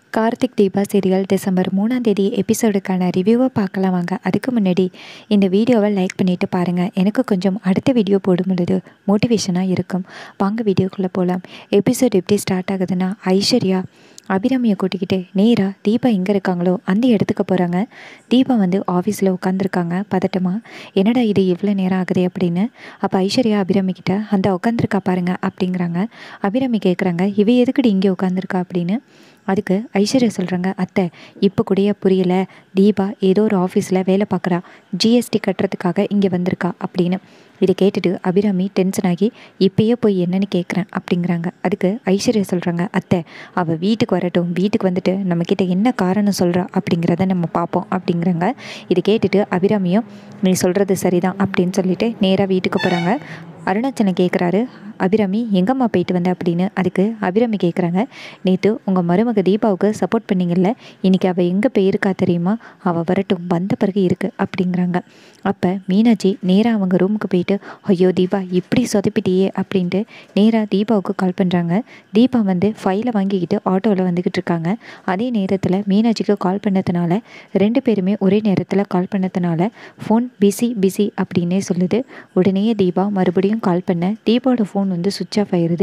Karthik Deepa serial December மூணாம் தேதி எபிசோடுக்கான ரிவ்யூவை பார்க்கலாம் வாங்க அதுக்கு முன்னாடி இந்த வீடியோவை லைக் பண்ணிவிட்டு பாருங்கள் எனக்கு கொஞ்சம் அடுத்த வீடியோ போடும் பொழுது மோட்டிவேஷனாக இருக்கும் வாங்க வீடியோக்குள்ளே போகலாம் எபிசோட் எப்படி ஸ்டார்ட் ஆகுதுன்னா ஐஸ்வர்யா அபிராமியை கூட்டிக்கிட்டு நேராக தீபா எங்கே இருக்காங்களோ அந்த இடத்துக்கு போகிறாங்க தீபா வந்து ஆஃபீஸில் உட்காந்துருக்காங்க பதட்டமா என்னடா இது இவ்வளோ நேரம் ஆகுது அப்படின்னு அப்போ ஐஸ்வர்யா அபிராமி கிட்ட அந்த உட்காந்துருக்கா பாருங்க அப்படிங்கிறாங்க அபிராமி கேட்குறாங்க இவ எதுக்குடி இங்கே உட்காந்துருக்கா அப்படின்னு அதுக்கு ஐஸ்வர்யா சொல்கிறாங்க அத்தை இப்போ கூடயே புரியல தீபா ஏதோ ஒரு ஆஃபீஸில் வேலை பார்க்குறா ஜிஎஸ்டி கட்டுறதுக்காக இங்கே வந்திருக்கா அப்படின்னு இதை கேட்டுட்டு அபிராமி டென்ஷன் ஆகி இப்பயே போய் என்னன்னு கேட்குறேன் அப்படிங்கிறாங்க அதுக்கு ஐஸ்வர்யா சொல்கிறாங்க அத்தை அவள் வீட்டுக்கு வரட்டும் வீட்டுக்கு வந்துட்டு நம்மக்கிட்ட என்ன காரணம் சொல்கிறா அப்படிங்கிறத நம்ம பார்ப்போம் அப்படிங்கிறாங்க இதை கேட்டுட்டு அபிராமியும் நீ சொல்கிறது சரிதான் அப்படின்னு சொல்லிட்டு நேராக வீட்டுக்கு போகிறாங்க அருணாச்சலம் கேட்குறாரு அபிராமி எங்கம்மா போயிட்டு வந்த அப்படின்னு அதுக்கு அபிராமி கேட்குறாங்க நேற்று உங்கள் மருமக தீபாவுக்கு சப்போர்ட் பண்ணீங்கல்ல இன்றைக்கி அவள் எங்கே போயிருக்கா தெரியுமா அவள் வரட்டும் வந்த பிறகு இருக்குது அப்படிங்கிறாங்க அப்போ மீனாட்சி நேராக அவங்க ரூமுக்கு போயிட்டு ஐயோ தீபா இப்படி சொதப்பிட்டியே அப்படின்ட்டு நேராக தீபாவுக்கு கால் பண்ணுறாங்க தீபா வந்து ஃபைலை வாங்கிக்கிட்டு ஆட்டோவில் வந்துக்கிட்டு இருக்காங்க அதே நேரத்தில் மீனாட்சிக்கு கால் பண்ணதுனால ரெண்டு பேருமே ஒரே நேரத்தில் கால் பண்ணதுனால ஃபோன் பிஸி பிஸி அப்படின்னே சொல்லுது உடனே தீபா மறுபடியும் கால் பண்ண தீபாவோட ஃபோன் வந்து சுவிட்ச் ஆஃப் ஆயிடுது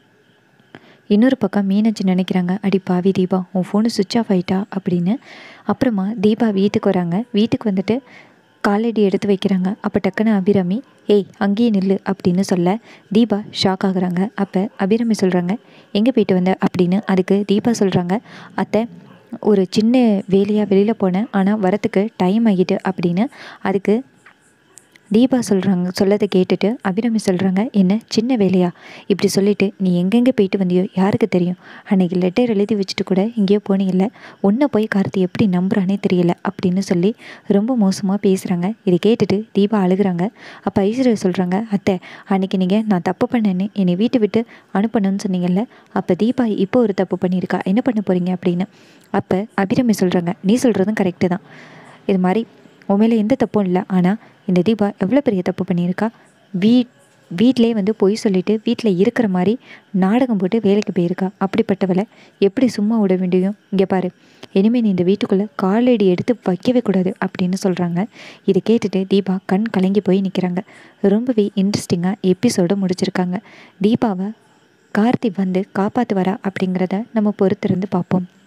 இன்னொரு பக்கம் மீனாட்சி நினைக்கிறாங்க அடி பாவி தீபா உன் ஃபோனு சுவிட்ச் ஆஃப் ஆயிட்டா அப்படின்னு அப்புறமா தீபா வீட்டுக்கு வராங்க வீட்டுக்கு வந்துட்டு காலடி எடுத்து வைக்கிறாங்க அப்போ டக்குன்னு அபிராமி ஏய் அங்கேயே நில்லு அப்படின்னு சொல்ல தீபா ஷாக் ஆகுறாங்க அப்போ அபிராமி சொல்கிறாங்க எங்கே போயிட்டு வந்த அப்படின்னு அதுக்கு தீபா சொல்கிறாங்க அத்தை ஒரு சின்ன வேலையாக வெளியில் போனேன் ஆனால் வரத்துக்கு டைம் ஆகிட்டு அப்படின்னு அதுக்கு தீபா சொல்கிறாங்க சொல்லதை கேட்டுட்டு அபிராமி சொல்கிறாங்க என்ன சின்ன வேலையா இப்படி சொல்லிட்டு நீ எங்கெங்கே போயிட்டு வந்தியோ யாருக்கு தெரியும் அன்னைக்கு லெட்டர் எழுதி வச்சுட்டு கூட எங்கேயோ போனீங்கல்ல உன்னை போய் கார்த்தி எப்படி நம்புறானே தெரியல அப்படின்னு சொல்லி ரொம்ப மோசமாக பேசுகிறாங்க இதை கேட்டுட்டு தீபா அழுகுறாங்க அப்போ ஐஸ்வர்யா சொல்கிறாங்க அத்தை அன்னைக்கு நீங்கள் நான் தப்பு பண்ணேன்னு என்னை வீட்டை விட்டு அனுப்பணும்னு சொன்னீங்கல்ல அப்போ தீபா இப்போ ஒரு தப்பு பண்ணியிருக்கா என்ன பண்ண போகிறீங்க அப்படின்னு அப்போ அபிராமி சொல்கிறாங்க நீ சொல்கிறதும் கரெக்டு தான் இது மாதிரி உன் மேலே எந்த தப்பும் இல்லை ஆனால் இந்த தீபா எவ்வளோ பெரிய தப்பு பண்ணியிருக்கா வீட் வீட்டிலே வந்து பொய் சொல்லிட்டு வீட்டில் இருக்கிற மாதிரி நாடகம் போட்டு வேலைக்கு போயிருக்கா அப்படிப்பட்டவளை எப்படி சும்மா விட வேண்டியும் இங்கே பாரு இனிமேல் நீ இந்த வீட்டுக்குள்ளே காலடி எடுத்து வைக்கவே கூடாது அப்படின்னு சொல்கிறாங்க இதை கேட்டுட்டு தீபா கண் கலங்கி போய் நிற்கிறாங்க ரொம்பவே இன்ட்ரெஸ்டிங்காக எபிசோட முடிச்சிருக்காங்க தீபாவை கார்த்தி வந்து காப்பாற்றுவாரா அப்படிங்கிறத நம்ம பொறுத்திருந்து பார்ப்போம்